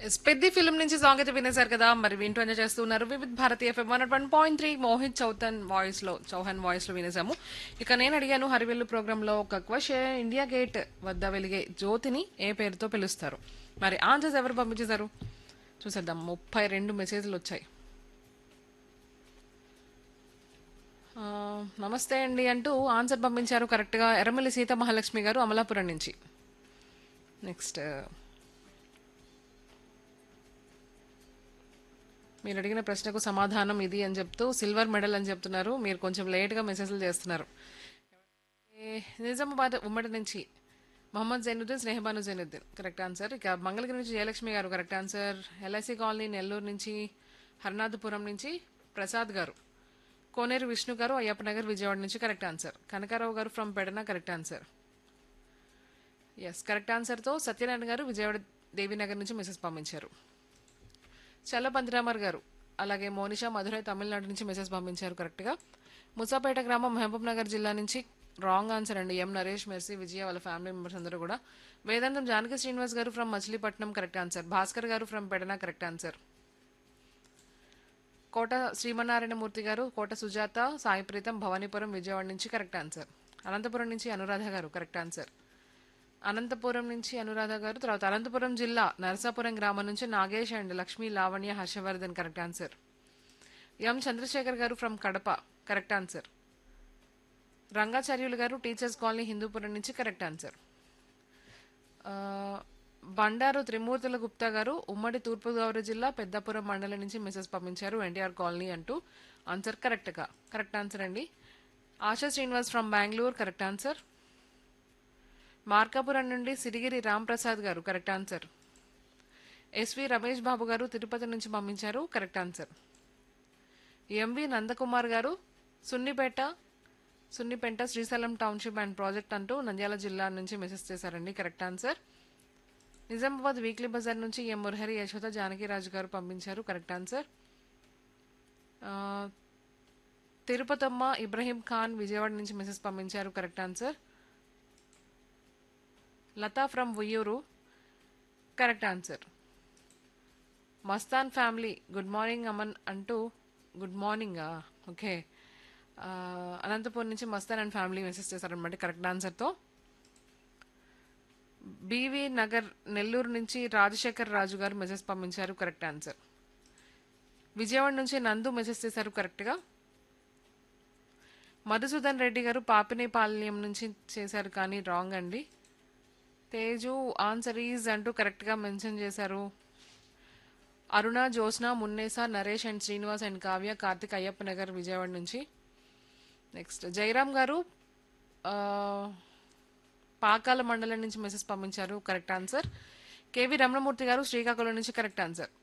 yes, Peddi film నుంచి song అయితే వినేశారు కదా మరి వింటూ ఎంజాయ్ చేస్తున్నారు Vividh Bharati FM one one point three Mohit Chauhan voice లో చౌహాన్ వాయిస్ లో వినేసాము ఇక నేను అడిగాను హరివెల్లు ప్రోగ్రామ్ లో ఒక క్వశ్చన్ ఇండియా గేట్ వద్ద వెలిగే జ్యోతిని ఏ పేరుతో పిలుస్తారు మరి ఆన్సర్స్ ఎవరు పంపించేశారు చూసేద్దాం ముప్పై రెండు మెసేజ్లు వచ్చాయి ఆ, నమస్తే అండి అంటూ ఆన్సర్ పంపించారు కరెక్ట్గా ఎర్రమల్లి సీత మహాలక్ష్మి గారు అమలాపురం నుంచి నెక్స్ట్ మీరు అడిగిన ప్రశ్నకు సమాధానం ఇది అని చెప్తూ సిల్వర్ మెడల్ అని చెప్తున్నారు మీరు కొంచెం లేట్గా మెసేజ్లు చేస్తున్నారు ఏ, నిజామాబాద్ ఉమ్మడి నుంచి మొహమ్మద్ జైనుద్దీన్ స్నేహబాను జైనుద్దీన్ కరెక్ట్ ఆన్సర్ ఇక మంగళగిరి నుంచి Jayalakshmi garu correct answer LIC colony Nellore నుంచి హర్నాథపురం నుంచి ప్రసాద్ గారు కోనేరు విష్ణు గారు అయ్యప్ప నగర్ విజయవాడ నుంచి correct answer Kanakarao garu from Pedana correct answer yes correct ఆన్సర్తో సత్యనారాయణ గారు విజయవాడ దేవీనగర్ నుంచి మెసేజ్ పంపించారు చల్ల పందిరామర్ గారు అలాగే మోనిషా మధురై తమిళనాడు నుంచి మెసేజ్ పంపించారు కరెక్ట్గా ముసాపేట గ్రామం మహబూబ్ నగర్ జిల్లా నుంచి రాంగ్ ఆన్సర్ అండి ఎం నరేష్ మెర్సీ విజయ వాళ్ళ ఫ్యామిలీ మెంబర్స్ అందరూ కూడా వేదాంతం Janaki Srinivas garu from Machilipatnam correct answer Bhaskar garu from Pedana correct answer Kota Sreemannarayanamurthy garu Kota Sujatha Sai Pritam Bhavanipuram Vijayawada నుంచి కరెక్ట్ ఆన్సర్ అనంతపురం నుంచి అనురాధ గారు కరెక్ట్ ఆన్సర్ అనంతపురం నుంచి అనురాధ గారు తర్వాత అనంతపురం జిల్లా నరసాపురం గ్రామం నుంచి Nagesh and Lakshmi Lavanya Harshavardhan correct answer M Chandrasekhar garu from Kadapa correct answer Rangacharyulu garu teachers colony Hindupuram నుంచి కరెక్ట్ ఆన్సర్ ఆ, బండారు త్రిమూర్తుల గుప్తా గారు ఉమ్మడి తూర్పుగోదావరి జిల్లా పెద్దపురం మండలం నుంచి మెసేజ్ పంపించారు ఎన్టీఆర్ కాలనీ అంటూ ఆన్సర్ కరెక్ట్గా కరెక్ట్ ఆన్సర్ అండి Asha Srinivas from Bengaluru correct answer Markapuram నుండి Sirigiri Ram Prasad garu correct answer SV Ramesh Babu garu Tirupati నుంచి పంపించారు correct answer MV Nandakumar garu Sunnipenta Sunnipenta Srisailam township and project అంటూ నంద్యాల జిల్లా నుంచి మెసేజ్ చేశారండి కరెక్ట్ ఆన్సర్ నిజామాబాద్ వీక్లీ బజార్ నుంచి ఎం మురహరి యశోద జానకిరాజు గారు పంపించారు కరెక్ట్ ఆన్సర్ ఆ, తిరుపతమ్మ ఇబ్రహీం ఖాన్ విజయవాడ నుంచి మెసేజ్ పంపించారు correct answer Latha from Uyyuru correct answer Mastan family good morning Aman అంటూ గుడ్ మార్నింగా ఓకే ఆ, అనంతపురం నుంచి మస్తాన్ అండ్ ఫ్యామిలీ మెసేజ్ చేశారనమాట కరెక్ట్ ఆన్సర్తో బీవీ నగర్ నెల్లూరు నుంచి రాజశేఖర్ రాజు గారు మెసేజ్ పంపించారు కరెక్ట్ ఆన్సర్ విజయవాడ నుంచి నందు మెసేజ్ చేశారు కరెక్ట్గా మధుసూదన్ రెడ్డి గారు పాపినేపాలెం నుంచి చేశారు కానీ రాంగ్ అండి తేజు ఆన్సర్ ఈజ్ అంటూ కరెక్ట్గా మెన్షన్ చేశారు అరుణ జ్యోత్స్న మున్నేసా నరేష్ అండ్ శ్రీనివాస్ అండ్ కావ్య కార్తిక్ అయ్యప్ప నగర్ విజయవాడ నుంచి నెక్స్ట్ జయరామ్ గారు ఆ, పాకాల మండలం నుంచి మెసేజ్ పంపించారు కరెక్ట్ ఆన్సర్ కేవి రమణమూర్తి గారు శ్రీకాకుళం నుంచి కరెక్ట్ ఆన్సర్